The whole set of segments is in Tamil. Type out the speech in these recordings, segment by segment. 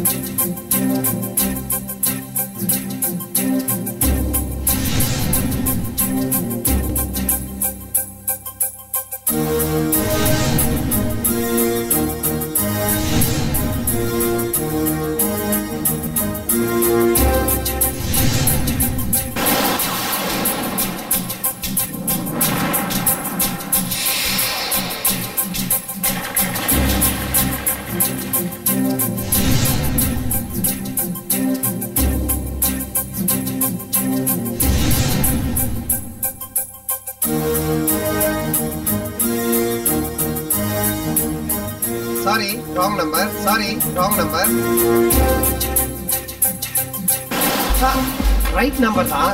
Sorry wrong number sorry wrong number right number தான்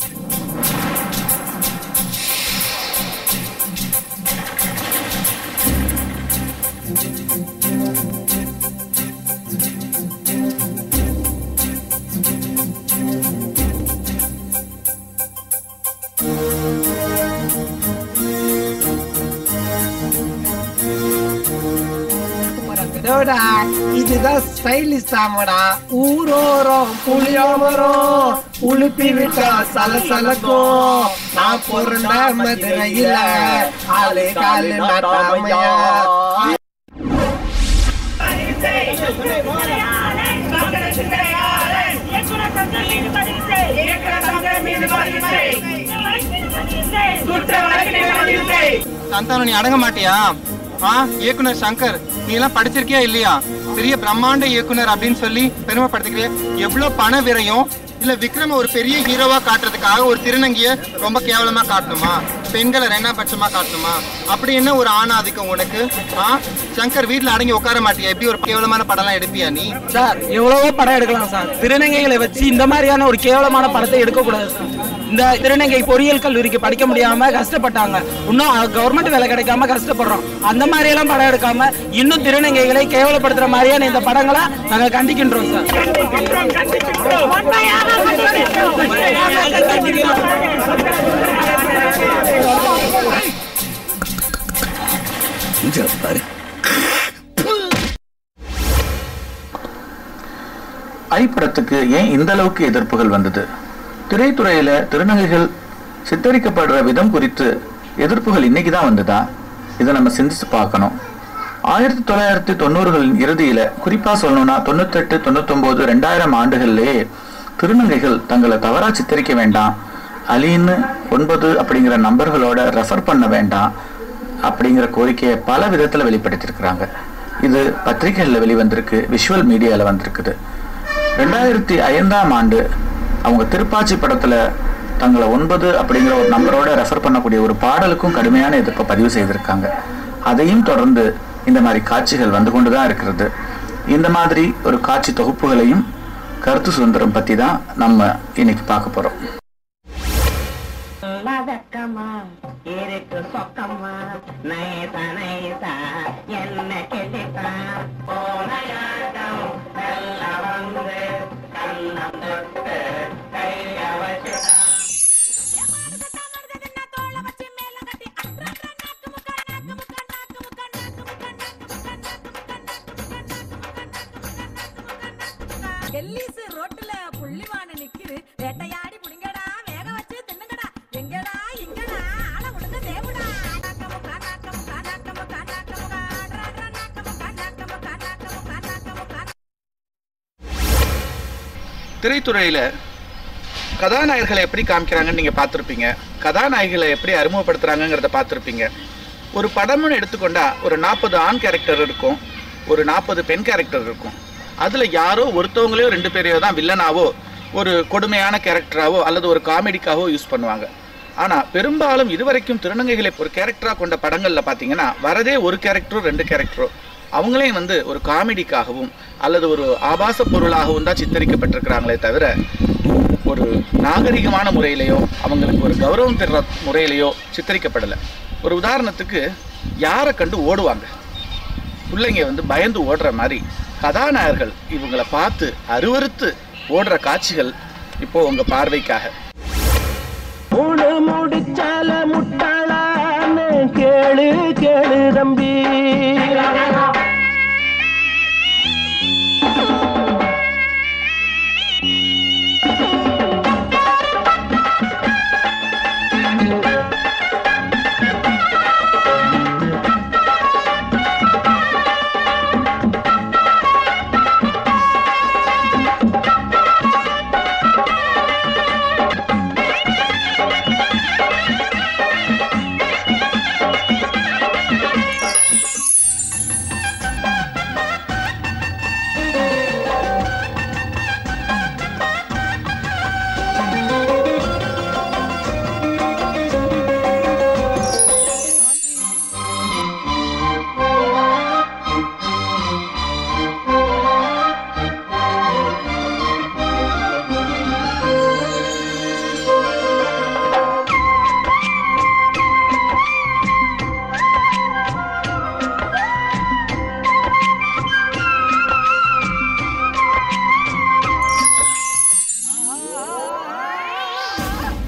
டோடா இதுதான் ஸ்டைலிஷ் தாமடா ஊரோரம் புளியோமரம் உளுப்பி விட்டா சலசலக்கும் நான் பிறந்த மதுரையில ஆளு காலு நாட்டாமையா சந்தானம் நீ அடங்க மாட்டியா ஆ இயக்குனர் சங்கர் நீ எல்லாம் படிச்சிருக்கியா இல்லையா பெரிய பிரம்மாண்ட இயக்குனர் அப்படின்னு சொல்லி பெருமைப்படுத்திக்கிறிய எவ்வளவு பண விரயம் இல்ல விக்ரம ஒரு பெரிய ஹீரோவா காட்டுறதுக்காக ஒரு திருநங்கைய ரொம்ப கேவலமா காட்டணுமா பெண்களை ரெண்டா பட்சமா காட்டணுமா அப்படி என்ன ஒரு ஆணாதிக்கம் உனக்கு ஆ சங்கர் வீட்ல அடங்கி உட்கார மாட்டியா எப்படி ஒரு கேவலமான படம்லாம் எடுப்பியா நீ சார் எவ்வளவோ படம் எடுக்கலாம் சார் திருநங்கைகளை வச்சு இந்த மாதிரியான ஒரு கேவலமான படத்தை எடுக்கக்கூடாது சார் இந்த திருநங்கை பொறியியல் கல்லூரிக்கு படிக்க முடியாம கஷ்டப்பட்டாங்க இன்னும் கவர்மெண்ட் வேலை கிடைக்காம கஷ்டப்படுறோம் அந்த மாதிரி எல்லாம் படம் எடுக்காம இன்னும் திருநங்கைகளை கேவலப்படுத்துற மாதிரியான இந்த படங்களை நாங்க கண்டிக்கின்றோம் சார் ஐ படத்துக்கு ஏன் இந்த அளவுக்கு எதிர்ப்புகள் வந்தது திரைத்துறையில திருநங்கைகள் சித்தரிக்கப்படுற விதம் குறித்து எதிர்ப்புகள் இன்னைக்கு தான் வந்ததா இதை நம்ம சிந்திச்சு பார்க்கணும் ஆயிரத்தி தொள்ளாயிரத்தி தொண்ணூறுகளின் இறுதியில குறிப்பா சொல்லணும்னா தொண்ணூத்தெட்டு தொண்ணூத்தொன்பது ரெண்டாயிரம் ஆண்டுகள்லயே திருநங்கைகள் தங்களை தவறா சித்தரிக்க வேண்டாம் அலின்னு ஒன்பது அப்படிங்கிற நம்பர்களோட ரெஃபர் பண்ண வேண்டாம் அப்படிங்கிற கோரிக்கையை பல விதத்துல வெளிப்படுத்தியிருக்கிறாங்க இது பத்திரிகைகளில் வெளிவந்திருக்கு விஷுவல் மீடியால வந்திருக்குது ரெண்டாயிரத்தி ஐந்தாம் ஆண்டு அவங்க திருப்பாச்சி படத்துல தங்களை ஒன்பது அப்படிங்கிற ஒரு நம்பரோட ரெஃபர் பண்ணக்கூடிய ஒரு பாடலுக்கும் கடுமையான எதிர்ப்பை பதிவு செய்திருக்காங்க அதையும் தொடர்ந்து இந்த மாதிரி காட்சிகள் வந்து கொண்டுதான் இருக்கிறது இந்த மாதிரி ஒரு காட்சி தொகுப்புகளையும் கருத்து சுதந்திரம் பத்தி தான் நம்ம இன்னைக்கு பார்க்க போறோம் வதக்கமா இருக்கு சொக்கம்மா நைச நைசா என்ன கெட்டித்தா போனையாட்டம் நல்ல வந்து கண்ணம் தொட்டு கைய வச்சுட்டா எல்லிசு ரோட்டுல புள்ளிமான நிக்குது வேட்டையாடி புடிங்கடா வேக வச்சு தின்னுங்கடா எங்கடா இங்கடா ஆள முடுங்க தேவுடா நாக்கமு கானாக்கமு கானாக்கமு கானாக்கமு காட்ரா நாக்கமு கானாக்கமு கானாக்கமு கானாக்கமு கானா திரைத்துறையில கதாநாயகர்களை எப்படி காமிக்கிறாங்கன்னு நீங்க பார்த்துருப்பீங்க கதாநாயகிகளை எப்படி அறிமுகப்படுத்துறாங்கங்கிறத பார்த்துருப்பீங்க ஒரு படம்னு எடுத்துக்கொண்டா ஒரு நாற்பது ஆண் கேரக்டர் இருக்கும் ஒரு நாற்பது பெண் கேரக்டர் இருக்கும் அதுல யாரோ ஒருத்தவங்களையோ ரெண்டு பேரையோ தான் வில்லனாவோ ஒரு கொடுமையான கேரக்டராவோ அல்லது ஒரு காமெடிக்காவோ யூஸ் பண்ணுவாங்க ஆனா பெரும்பாலும் இதுவரைக்கும் திருநங்கைகளை ஒரு கேரக்டரா கொண்ட படங்கள்ல பாத்தீங்கன்னா வரதே ஒரு கேரக்டரோ ரெண்டு கேரக்டரோ அவங்களையும் வந்து ஒரு காமெடிக்காகவும் அல்லது ஒரு ஆபாச பொருளாகவும் தான் சித்தரிக்கப்பட்டிருக்கிறாங்களே தவிர ஒரு நாகரிகமான முறையிலையோ அவங்களுக்கு ஒரு கௌரவம் தர்ற முறையிலையோ சித்தரிக்கப்படலை ஒரு உதாரணத்துக்கு யாரை கண்டு ஓடுவாங்க பிள்ளைங்க வந்து பயந்து ஓடுற மாதிரி கதாநாயகர்கள் இவங்களை பார்த்து அருவருத்து ஓடுற காட்சிகள் இப்போ உங்க பார்வைக்காக மூடு முடிச்சால முட்டாளான்னு கேளு கேளு தம்பி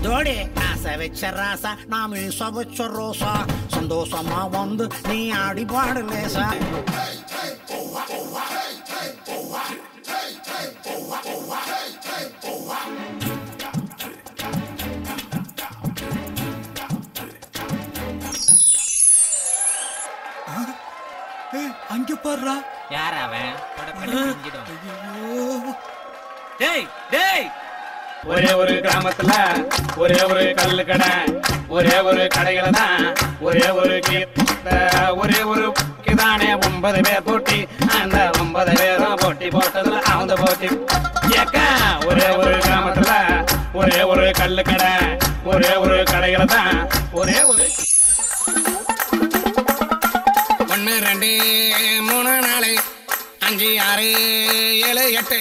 தோடி ஆசை வச்ச ராசா நான் மீச வச்ச ரோசா சந்தோஷமா வந்து நீ ஆடி பாடு லேசா அங்க பாடுறா யார் அவன் டேய் டேய் ஒரே ஒரு கிராமத்துல ஒரே ஒரு கல்லு கடை ஒரே ஒரு கடையில தான் ஒரே ஒரு கீத்த ஒரே ஒரு தானே ஒன்பது பேர் போட்டி அந்த ஒன்பது பேரும் போட்டி போட்டதுல அவங்க போட்டி ஏக்க ஒரே ஒரு கிராமத்துல ஒரே ஒரு கல்லு கடை ஒரே ஒரு கடையில தான் ஒரே ஒரு ஒன்று ரெண்டு மூணு நாலு அஞ்சு ஆறு ஏழு எட்டு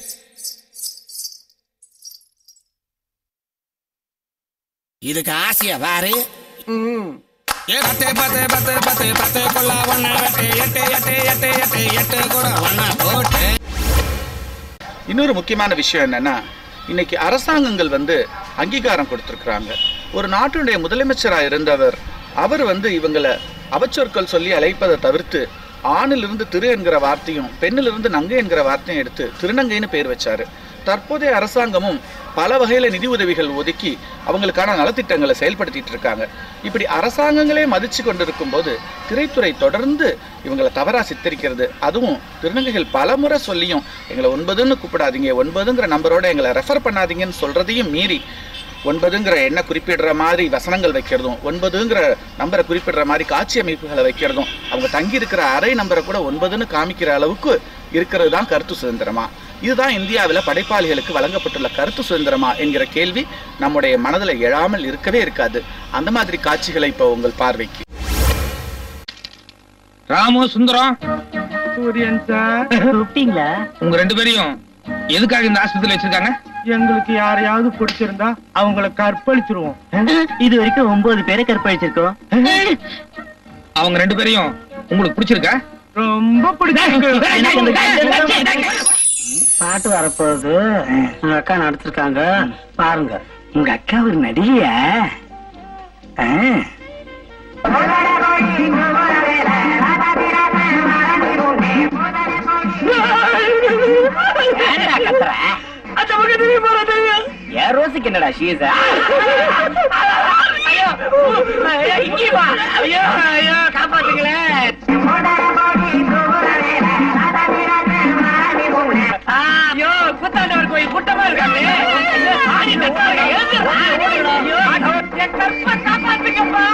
இதுக்கு ஆசையா பாரு ஏ பத்து பத்து பத்து பத்து பத்து கொள்ள ஒன்னு எட்டு எட்டு எட்டு எட்டு எட்டு எட்டு கூட ஒன்னா போட்டு இன்னொரு முக்கியமான விஷயம் என்னன்னா இன்னைக்கு அரசாங்கங்கள் வந்து அங்கீகாரம் கொடுத்துருக்குறாங்க ஒரு நாட்டினுடைய முதலமைச்சராக இருந்தவர் அவர் வந்து இவங்களை அவச்சொற்கள் சொல்லி அழைப்பதை தவிர்த்து ஆணிலிருந்து திரு என்கிற வார்த்தையும் பெண்ணிலிருந்து நங்கை என்கிற வார்த்தையும் எடுத்து திருநங்கைன்னு பேர் வச்சாரு தற்போதைய அரசாங்கமும் பல வகையில் நிதி உதவிகள் ஒதுக்கி அவங்களுக்கான நலத்திட்டங்களை செயல்படுத்திட்டு இருக்காங்க இப்படி அரசாங்கங்களே மதிச்சு கொண்டிருக்கும் போது திரைத்துறை தொடர்ந்து இவங்களை தவறா சித்தரிக்கிறது அதுவும் திருநங்கைகள் பலமுறை சொல்லியும் எங்களை ஒன்பதுன்னு கூப்பிடாதீங்க ஒன்பதுங்கிற நம்பரோட எங்களை ரெஃபர் பண்ணாதீங்கன்னு சொல்றதையும் மீறி ஒன்பதுங்கிற எண்ணை குறிப்பிடுற மாதிரி வசனங்கள் வைக்கிறதும் ஒன்பதுங்கிற நம்பரை குறிப்பிடுற மாதிரி காட்சி அமைப்புகளை வைக்கிறதும் அவங்க தங்கி இருக்கிற அறை நம்பரை கூட ஒன்பதுன்னு காமிக்கிற அளவுக்கு இருக்கிறது தான் கருத்து சுதந்திரமா இதுதான் இந்தியாவில் படைப்பாளிகளுக்கு வழங்கப்பட்டுள்ள கருத்து சுதந்திரமா என்கிற கேள்வி நம்முடைய மனதில் எழாமல் இருக்கவே இருக்காது அந்த மாதிரி காட்சிகளை இப்போ உங்கள் பார்வைக்கு ராமு சுந்தரம் சூரியன் சார் கூப்பிட்டீங்களா உங்க ரெண்டு பேரையும் எதுக்காக இந்த ஆஸ்பத்திரியில் வச்சிருக்காங்க எங்களுக்கு யாரையாவது பிடிச்சிருந்தா அவங்கள கற்பழிச்சிருவோம் இது வரைக்கும் ஒன்பது பேரை கற்பழிச்சிருக்கோம் அவங்க ரெண்டு பேரையும் உங்களுக்கு பிடிச்சிருக்கா ரொம்ப பிடிச்சிருக்கு பாட்டு வரப்போகுது உங்க அக்கா நடத்திருக்காங்க பாருங்க உங்க அக்கா ஒரு நடிகையா ஆ. ஏன்டா கத்துற? என் ரோஸுக்கு என்னடா ஷீஸ ஐயோ ஐயோ, இங்கே வா ஐயோ ஐயோ காப்பாத்துங்களேன் ஆ, ஐயோ கூத்தாண்டவர் கோயில் கூட்டமா இருக்காங்க ஆடி தட்டுறாங்க. எழுந்துடுறா. ஐயோ, என் கற்பை காப்பாத்துங்கப்பா.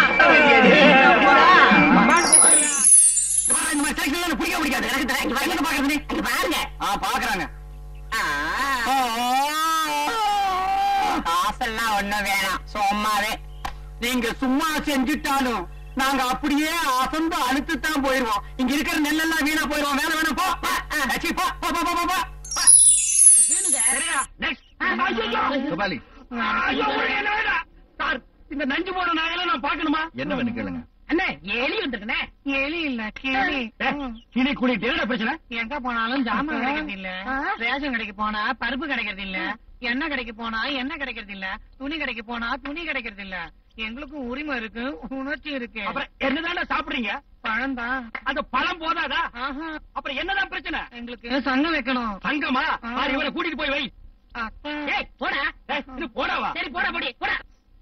பாக்குறாங்க காசெல்லாம் ஒண்ணும் வேணாம் சும்மாவே நீங்க சும்மா செஞ்சுட்டாலும் நாங்க அப்படியே அசந்து அழுத்துத்தான் போயிருவோம் இங்க இருக்கிற நெல்லெல்லாம் வீணா போயிருவோம் வேலை வேணாம் போ போ. ஆ, சீ, போ போ போ, போ போ, போ சார் இந்த நஞ்சு போட நாயெல்லாம் நான் பாக்கணுமா என்ன வேணும் கேளுங்க அண்ணே எலி வந்திருக்குண்ணே எலி இல்ல கிளி கிளி குளி என்னடா பிரச்சனை எங்க போனாலும் ஜாமான் கிடைக்கிறது இல்ல ரேஷன் கடைக்கு போனா பருப்பு கிடைக்கிறது இல்ல எண்ணெய் கடைக்கு போனா எண்ணெய் கிடைக்கிறது இல்ல துணி கடைக்கு போனா துணி கிடைக்கிறது இல்ல எங்களுக்கும் உரிமை இருக்கு உணர்ச்சி இருக்கு அப்புறம் என்னதான்டா சாப்பிடுறீங்க பழம்தான் அந்த பழம் போதாதா ஆஹா, அப்புறம் என்னதான் பிரச்சனை எங்களுக்கு சங்கம் வைக்கணும் சங்கமா ஆ. பாரு, இவனை கூட்டிட்டு போய் வை அத்தை. ஏய் போடா ஏய், இது போடாவா சரி போட போடி போட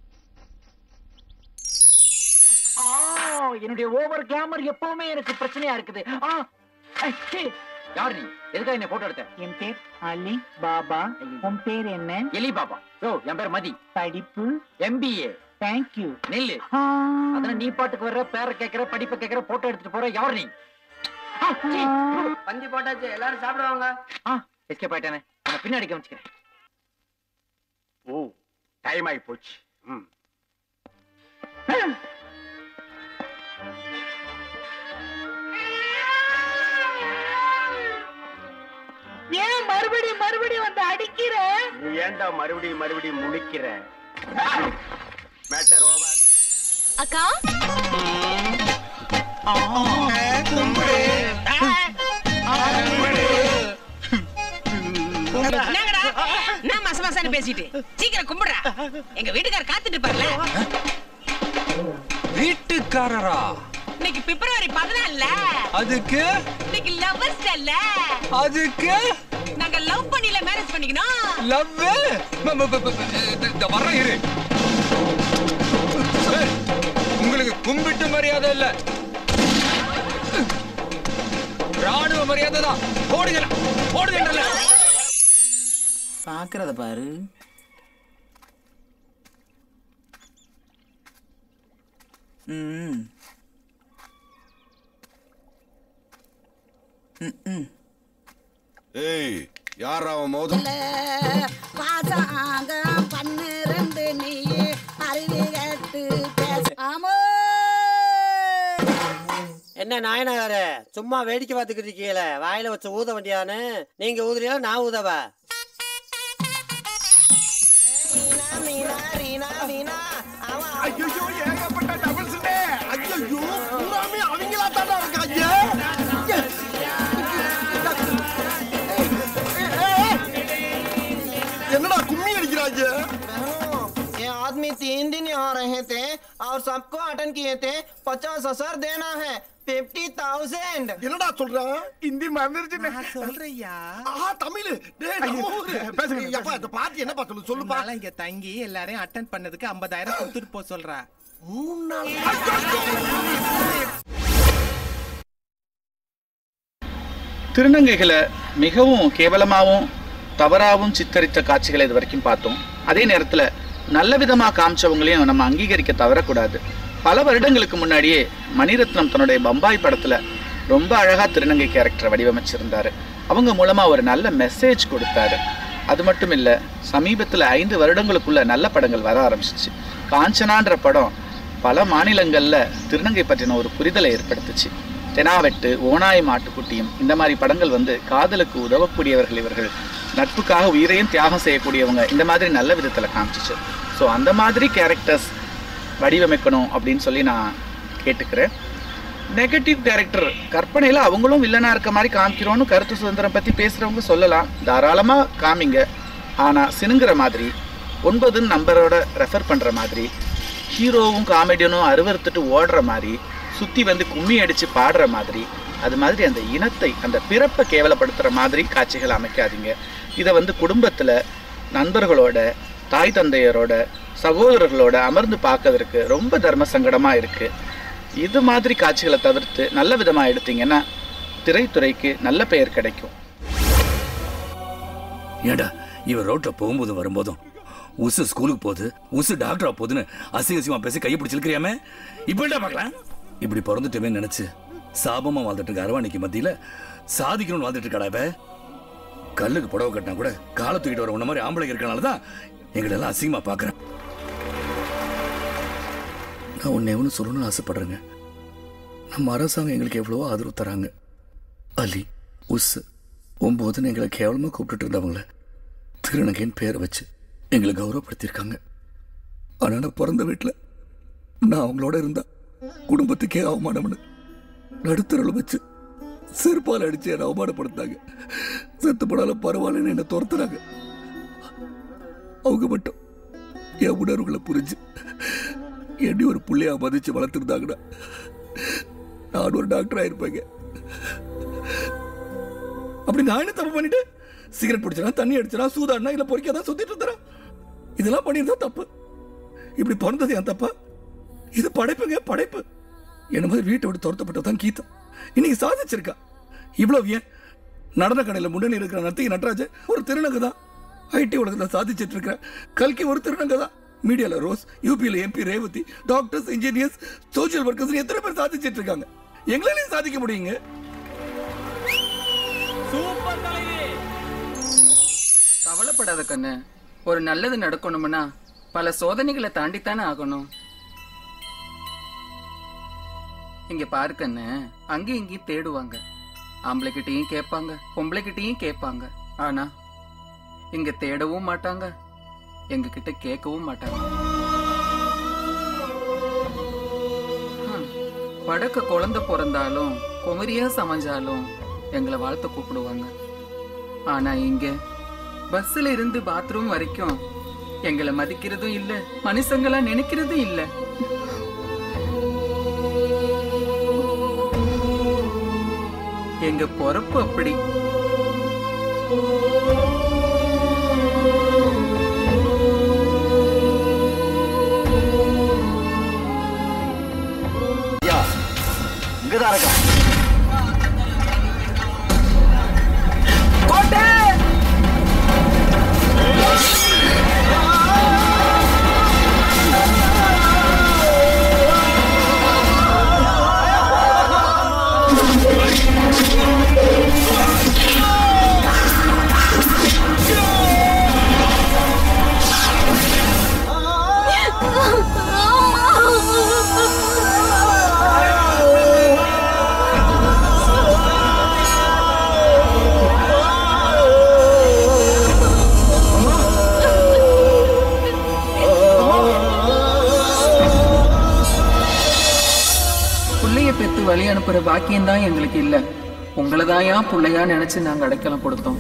என்னுடைய ஓவர் கிளாமர் எப்பவுமே எனக்கு பிரச்சனையா இருக்குது ஆ, ஐ, சீ. யார் நீ எதுக்காக என்ன போட்டோ எடுத்த என் பேர் அலி பாபா உன் பேர் என்ன எலி பாபா யோ என் பேர் மதி படிப்பு எம்பிஏ தேங்க்யூ நெல்லு அதெல்லாம் நீ பாட்டுக்கு வர்ற பேரை கேக்குற படிப்பை கேக்குற போட்டோ எடுத்துட்டு போற யார் நீ பந்தி போட்டாச்சு எல்லாரும் சாப்பிடுவாங்க எஸ்கேப் ஆயிட்டானே நான் பின்னாடி கவனிச்சுக்கிறேன் ஓ டைம் ஆகி போச்சு ம் ஏன் மறுபடியும் மறுபடியும் வந்து அடிக்கிற நீ ஏன்டா மறுபடியும் மறுபடியும் முழிக்கிற மேட்டர் ஓவர் அக்கா என்னங்கடா என்ன மச மசான்னு பேசிட்டு சீக்கிரம் கும்பிடுறா எங்க வீட்டுக்காரர் காத்துட்டு இருப்பார்ல வீட்டுக்காரரா இன்னைக்கு பிப்ரவரி பதினாலுல அதுக்கு இன்னைக்கு லவ்வர்ஸ் டேல்ல அதுக்கு நாங்க லவ் பண்ணில மேரேஜ் பண்ணிக்கணும் லவ் வர இரு ஏய், உங்களுக்கு கும்பிட்டு மரியாதை இல்ல ராணுவ மரியாதை தான் போடுங்க போடுங்கன்றல பாக்குறத பாரு ம் ம் ஏய் யார் அவன் மோதம் பாசாங்கம் பன்னிரண்டு நீ அருவி கேட்டு பேச ஆமோ என்ன நாயனகார சும்மா வேடிக்கை பார்த்துக்கிட்டு இருக்கீங்கள வாயில வச்சு ஊத வேண்டியான்னு நீங்க ஊதுறீங்களா நான் ஊதவா ஐயோ ஏகப்பட்ட டபுள்ஸ்டே ஐயோ பூராமே அவங்களா தானே இருக்காங்க என்னடா கும்மி அடிக்கிறாங்க ये आदमी तीन दिन यहाँ रहे थे और सबको अटेंड किए थे पचास हजार देना है फिफ्टी थाउजेंड என்னடா சொல்றான் இந்தி மறந்துருச்சு சொல்றையா ஆஹா தமிழ் டேய் நம்ம ஊரு பேசுங்க, அப்பா இந்த பாட்டு என்னப்பா சொல்லு சொல்லுப்பா நாளா இங்க தங்கி எல்லாரையும் அட்டென்ட் பண்ணதுக்கு ஐம்பதாயிரம் கொடுத்துட்டு போக சொல்றா மூணு நாள் திருநங்கைகளை மிகவும் கேவலமாகவும் தவறாகவும் சித்தரித்த காட்சிகளை இது வரைக்கும் பார்த்தோம் அதே நேரத்தில் நல்ல விதமாக காமிச்சவங்களையும் நம்ம அங்கீகரிக்க தவறக்கூடாது பல வருடங்களுக்கு முன்னாடியே மணிரத்னம் தன்னுடைய பம்பாய் படத்தில் ரொம்ப அழகாக திருநங்கை கேரக்டரை வடிவமைச்சிருந்தாரு அவங்க மூலமாக ஒரு நல்ல மெசேஜ் கொடுத்தாரு அது மட்டும் இல்லை சமீபத்தில் ஐந்து வருடங்களுக்குள்ள நல்ல படங்கள் வர ஆரம்பிச்சிச்சு காஞ்சனான்ற படம் பல மாநிலங்களில் திருநங்கை பற்றின ஒரு புரிதலை ஏற்படுத்துச்சு தெனாவெட்டு ஓனாய் மாட்டுக்குட்டியும் இந்த மாதிரி படங்கள் வந்து காதலுக்கு உதவக்கூடியவர்கள் இவர்கள் நட்புக்காக உயிரையும் தியாகம் செய்யக்கூடியவங்க இந்த மாதிரி நல்ல விதத்தில் காமிச்சிச்சு ஸோ அந்த மாதிரி கேரக்டர்ஸ் வடிவமைக்கணும் அப்படின்னு சொல்லி நான் கேட்டுக்கிறேன் நெகட்டிவ் கேரக்டர் கற்பனையில் அவங்களும் வில்லனாக இருக்க மாதிரி காமிக்கிறோன்னு கருத்து சுதந்திரம் பற்றி பேசுகிறவங்க சொல்லலாம் தாராளமாக காமிங்க ஆனால் சினுங்கிற மாதிரி ஒன்பது நம்பரோட ரெஃபர் பண்ணுற மாதிரி ஹீரோவும் காமெடியனும் அருவறுத்துட்டு ஓடுற மாதிரி சுற்றி வந்து கும்மி அடித்து பாடுற மாதிரி அது மாதிரி அந்த இனத்தை அந்த பிறப்பை கேவலப்படுத்துகிற மாதிரி காட்சிகள் அமைக்காதீங்க இதை வந்து குடும்பத்தில் நண்பர்களோட தாய் தந்தையரோட சகோதரர்களோட அமர்ந்து பார்க்கறதுக்கு ரொம்ப தர்ம சங்கடமாக இருக்குது இது மாதிரி காட்சிகளை தவிர்த்து நல்ல விதமாக எடுத்தீங்கன்னா திரைத்துறைக்கு நல்ல பெயர் கிடைக்கும் ஏண்டா இவன் ரோட்ல போகும்போதும் வரும்போதும் உசு ஸ்கூலுக்கு போகுது உசு டாக்டரா போகுதுன்னு அசிங்க அசிங்கமா பேசி கையை பிடிச்சிருக்கிறியாமே இப்படிடா பார்க்கலாம் இப்படி பிறந்துட்டுமே நினைச்சு சாபமா வாழ்ந்துட்டு இருக்க அரவாணிக்கு மத்தியில சாதிக்கணும்னு வாழ்ந்துட்டு இருக்காடா இவ கல்லுக்கு புடவை கட்டினா கூட காலை தூக்கிட்டு வர உன்ன மாதிரி ஆம்பளை இருக்கனால தான் எங்களை எல்லாம் அசிங்கமா பாக்குறேன் நான் உன்னை எவனு சொல்லணும்னு ஆசைப்படுறேங்க நம்ம அரசாங்கம் எங்களுக்கு எவ்வளவோ ஆதரவு தராங்க அலி உஸ் ஒம்போதுன்னு எங்களை கேவலமா கூப்பிட்டுட்டு இருந்தவங்கள திருநங்கைன்னு பேரை வச்சு எங்களை கௌரவப்படுத்தியிருக்காங்க ஆனா நான் பிறந்த வீட்டில் நான் அவங்களோட இருந்தா குடும்பத்துக்கே அவமானம்னு நடுத்தரில் வச்சு செருப்பால் அடிச்சு என்னை அவமானப்படுத்தாங்க செத்து போனாலும் பரவாயில்லன்னு என்னை துரத்துனாங்க அவங்க மட்டும் என் உணர்வுகளை புரிஞ்சு என்னை ஒரு புள்ளையா மதிச்சு வளர்த்துருந்தாங்கன்னா நான் ஒரு டாக்டர் ஆயிருப்பேங்க அப்படி நான் என்ன தப்பு பண்ணிட்டு சிகரெட் பிடிச்சனா தண்ணி அடிச்சனா சூதாடினா இல்ல பொறிக்காதான் சுத்திட்டு இருந்தா இதெல்லாம் பண்ணியிருந்தா தப்பு இப்படி பிறந்தது என் தப்பா இது படைப்புங்க படைப்பு என்ன மாதிரி வீட்டை விட்டு துரத்தப்பட்டதான் கீதம் இன்னைக்கு சாதிச்சிருக்கா இவ்வளவு ஏன் நடன கடையில் முன்னணி இருக்கிற நர்த்தகி நடராஜ ஒரு திருநங்கை தான் ஐடி உலகத்தில் சாதிச்சிட்டு இருக்கிற கல்கி ஒரு திருநங்கை தான் மீடியால ரோஸ் யூபியில் MP Revathi doctors engineers social workers எத்தனை பேர் சாதிச்சிட்டு இருக்காங்க எங்களாலையும் சாதிக்க முடியுங்க சூப்பர் தலைவி கவலைப்படாத கண்ணு ஒரு நல்லது நடக்கணும்னா பல சோதனைகளை தாண்டித்தானே ஆகணும் இங்க பாரு கண்ணு அங்கேயும் இங்கேயும் தேடுவாங்க ஆம்பளை கிட்டயும் கேட்பாங்க பொம்பளை கிட்டயும் கேட்பாங்க ஆனா இங்க தேடவும் மாட்டாங்க எங்க கிட்ட கேட்கவும் மாட்டாங்க ஹம், வடக்க குழந்தை பிறந்தாலும் குமரியா சமைஞ்சாலும் எங்களை வாழ்த்த கூப்பிடுவாங்க ஆனா இங்க பஸ்ல இருந்து பாத்ரூம் வரைக்கும் எங்களை மதிக்கிறதும் இல்ல மனுஷங்களா நினைக்கிறதும் இல்ல எங்க பொறப்பு அப்படி ஐயா இங்கதான் இருக்கான் புள்ளைய பெத்து வழி அனுப்புற பாக்கியம் தான் எங்களுக்கு இல்ல உங்களை தான் புள்ளையா நினைச்சு நாங்க அடைக்கலம் கொடுத்தோம்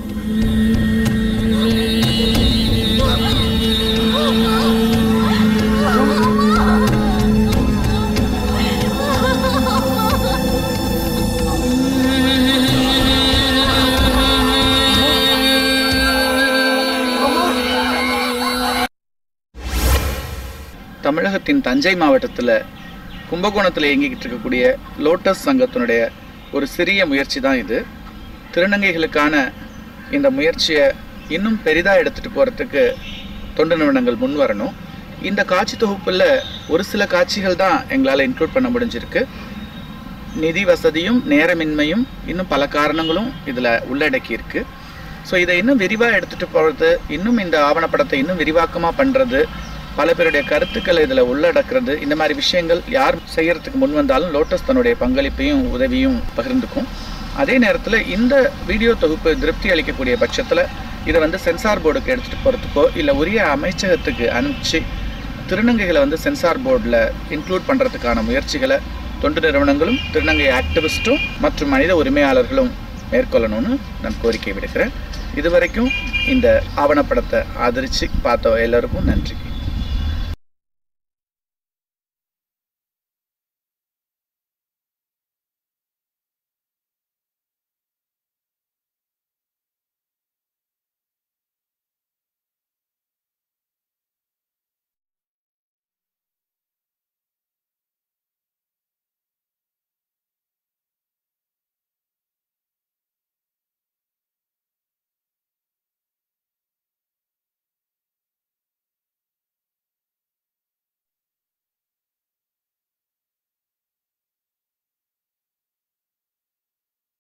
தமிழகத்தின் தஞ்சை மாவட்டத்தில் கும்பகோணத்தில் இயங்கிக்கிட்டு இருக்கக்கூடிய லோட்டஸ் சங்கத்தினுடைய ஒரு சிறிய முயற்சி தான் இது திருநங்கைகளுக்கான இந்த முயற்சியை இன்னும் பெரிதாக எடுத்துகிட்டு போகிறதுக்கு தொண்டு நிறுவனங்கள் முன் வரணும் இந்த காட்சி தொகுப்பில் ஒரு சில காட்சிகள் தான் எங்களால் இன்க்ளூட் பண்ண முடிஞ்சிருக்கு நிதி வசதியும் நேரமின்மையும் இன்னும் பல காரணங்களும் இதில் உள்ளடக்கி இருக்கு ஸோ இதை இன்னும் விரிவாக எடுத்துகிட்டு போகிறது இன்னும் இந்த ஆவணப்படத்தை இன்னும் விரிவாக்கமாக பண்ணுறது பல பேருடைய கருத்துக்களை இதில் உள்ளடக்கிறது இந்த மாதிரி விஷயங்கள் யார் செய்யறதுக்கு முன் வந்தாலும் லோட்டஸ் தன்னுடைய பங்களிப்பையும் உதவியும் பகிர்ந்துக்கும் அதே நேரத்தில் இந்த வீடியோ தொகுப்பு திருப்தி அளிக்கக்கூடிய பட்சத்தில் இதை வந்து சென்சார் போர்டுக்கு எடுத்துகிட்டு போகிறதுக்கோ இல்லை உரிய அமைச்சகத்துக்கு அனுப்பிச்சு திருநங்கைகளை வந்து சென்சார் போர்டில் இன்க்ளூட் பண்ணுறதுக்கான முயற்சிகளை தொண்டு நிறுவனங்களும் திருநங்கை ஆக்டிவிஸ்ட்டும் மற்றும் மனித உரிமையாளர்களும் மேற்கொள்ளணும்னு நான் கோரிக்கை விடுக்கிறேன் இதுவரைக்கும் இந்த ஆவணப்படத்தை ஆதரித்து பார்த்த எல்லாருக்கும் நன்றி